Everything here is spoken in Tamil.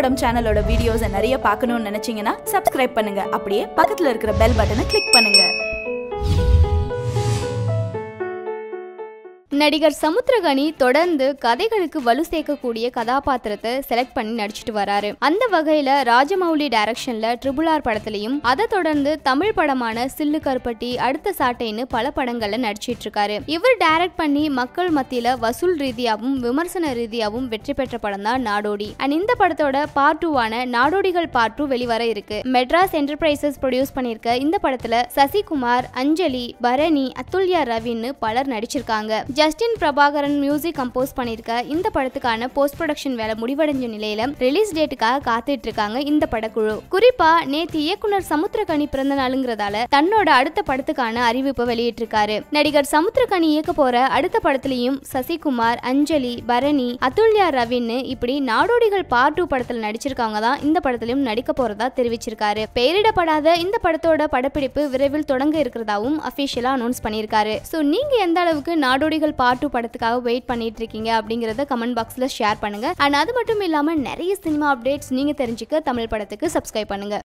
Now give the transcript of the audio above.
படம் சேனலோட வீடியோஸை நிறைய பார்க்கணும்னு நினைச்சீங்கன்னா சப்ஸ்கிரைப் பண்ணுங்க அப்படியே பக்கத்துல இருக்கிற பெல் பட்டனை கிளிக் பண்ணுங்க நடிகர் சமுத்திரகனி தொடர்ந்து கதைகளுக்கு வலு சேர்க்கக்கூடிய கதாபாத்திரத்தை செலக்ட் பண்ணி நடிச்சிட்டு வராரு அந்த வகையில ராஜமௌலி டைரக்ஷன்ல ட்ரிபிள் ஆர் படத்திலையும் அதை தொடர்ந்து தமிழ் படமான சில்லு கருப்பட்டி அடுத்த சாட்டைன்னு பல படங்கள்ல நடிச்சிட்டு இருக்காரு இவர் டைரக்ட் பண்ணி மக்கள் மத்தியில வசூல் ரீதியாகவும் விமர்சன ரீதியாகவும் வெற்றி பெற்ற படம் தான் நாடோடி அண்ட் இந்த படத்தோட பார்ட் டூவான நாடோடிகள் பார்ட் டூ வெளிவர இருக்கு மெட்ராஸ் என்டர்பிரைசஸ் ப்ரொடியூஸ் பண்ணியிருக்க இந்த படத்துல சசிகுமார் அஞ்சலி பரணி அத்துல்யா ரவின்னு பலர் நடிச்சிருக்காங்க ஜஸ்டின் பிரபாகரன் மியூசிக் கம்போஸ் பண்ணியிருக்க இந்த படத்துக்கான போஸ்ட் ப்ரொடக்ஷன் வேலை முடிவடைஞ்ச நிலையில ரிலீஸ் டேட்டுக்காக காத்துட்டு இருக்காங்க இந்த படக்குழு குறிப்பா நேத்து இயக்குனர் சமுத்திரகனி பிறந்த நாளுங்கிறதால தன்னோட அடுத்த படத்துக்கான அறிவிப்பை வெளியிட்டிருக்காரு நடிகர் சமுத்திரகனி இயக்க போற அடுத்த படத்துலயும் சசிகுமார் அஞ்சலி பரணி அதுல்யா ரவின்னு இப்படி நாடோடிகள் பார்ட் டூ படத்துல நடிச்சிருக்காங்க தான் இந்த படத்திலும் நடிக்க போறதா தெரிவிச்சிருக்காரு பெயரிடப்படாத இந்த படத்தோட படப்பிடிப்பு விரைவில் தொடங்க இருக்கிறதாவும் அபிஷியலா அனௌன்ஸ் பண்ணியிருக்காரு ஸோ நீங்க எந்த அளவுக்கு நாடோடிகள் பார்ட் டூ படத்துக்காக வெயிட் பண்ணிட்டு இருக்கீங்க அப்படிங்கறத கமெண்ட் பாக்ஸ்ல ஷேர் பண்ணுங்க அண்ட் அது மட்டும் இல்லாம நிறைய சினிமா அப்டேட்ஸ் நீங்க தெரிஞ்சுக்க தமிழ் படத்துக்கு சப்ஸ்கிரைப் பண்ணுங்க